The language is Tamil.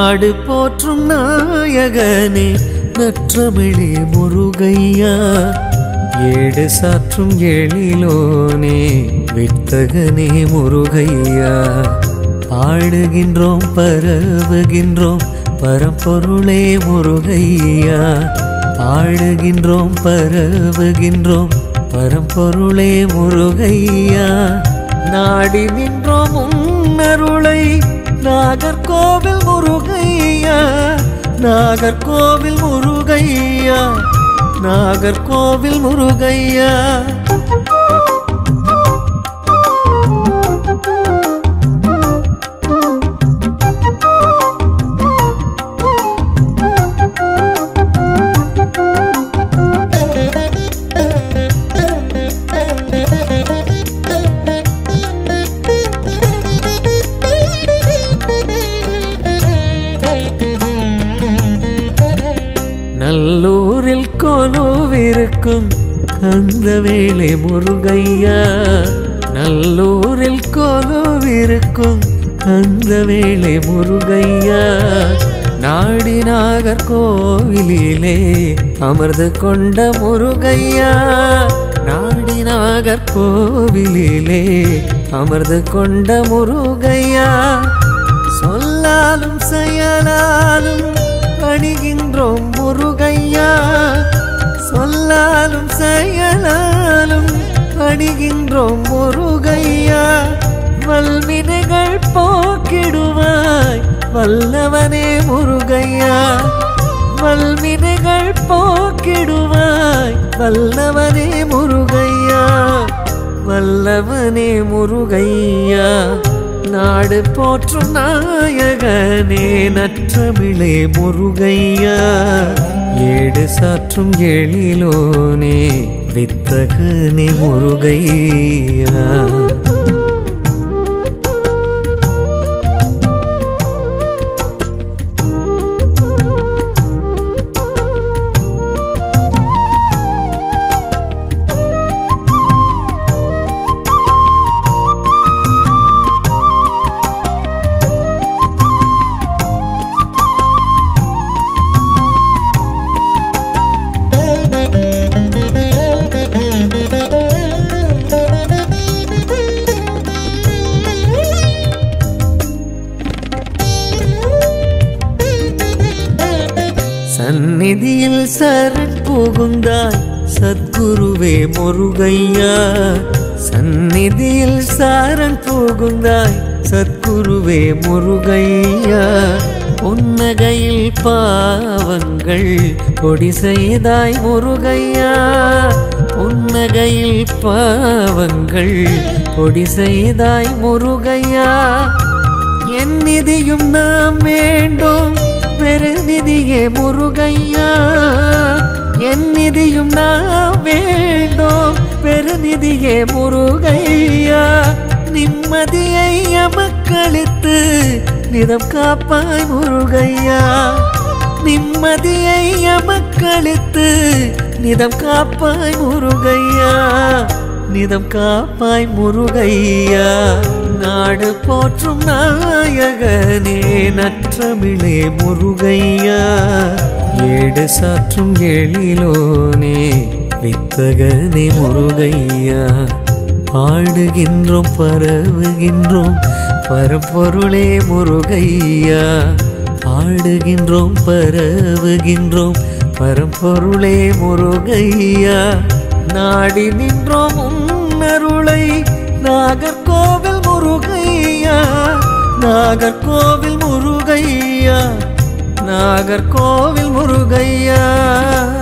நாடு போற்றும் நாயகனே நற்றமிழே முருகையா ஏடு சாற்றும் எழிலோனே வித்தகனே முருகையா பாடுகின்றோம் பரவுகின்றோம் பரம்பொருளே முருகையா பாடுகின்றோம் பரவுகின்றோம் பரம்பொருளே முருகையா நாடி நின்றோம் உன்னருளை நாகர்கோவில் முருகையா நாகர்கோவில் முருகையா நாகர்கோவில் முருகையா நல்லூரில் கொலுவிருக்கும் அந்த வேளை முருகையா நல்லூரில் கொலுவிருக்கும் அந்த வேளை முருகையா நாடி நாகர் கோவிலிலே அமர்ந்து கொண்ட முருகையா நாடி நாகர் கோவிலிலே அமர்ந்து கொண்ட முருகையா சொல்லாலும் செயலாலும் பணிகின்றோம் முருகையா சொல்லாலும் செயலாலும் பணிகின்றோம் முருகையா வல்வினைகள் போக்கிடுவாய் வல்லவனே முருகையா வல்வினைகள் போக்கிடுவாய் வல்லவனே முருகையா வல்லவனே முருகையா நாடு போற்றும் நாயகனே நற்றமிழே முருகையா ஏடு சாற்றும் எழிலோனே வித்தகனே முருகையா சந்நிதியில் சரண் புகுந்தாய் சத்குருவே முருகையா சந்நிதியில் சரண் புகுந்தாய் சத்குருவே முருகையா புன்னகையில் பாவங்கள் கொடி செய்தாய் முருகையா புன்னகையில் பாவங்கள் கொடி செய்தாய் முருகையா என் நிதியும் நாம் வேண்டும் பெருநிதியே முருகையா என் நிதியும் நாம் வேண்டும் பெருநிதியே முருகையா நிம்மதியை எமக்களித்து நிதம் காப்பாய் முருகையா நிம்மதியை எமக்களித்து நிதம் காப்பாய் முருகையா நிதம் காப்பாய் முருகையா நாடு போற்றும் நாயகனே நற்றமிழே முருகையா ஏடு சாற்றும் எழிலோனே வித்தகனே முருகையா பாடுகின்றோம் பரவுகின்றோம் பரம்பொருளே முருகையா பாடுகின்றோம் பரவுகின்றோம் பரம்பொருளே முருகையா நாடி நின்றோம் உன்னருளை நாகர்கோவில் முருகையா நாகர்கோவில் முருகையா நாகர்கோவில் முருகையா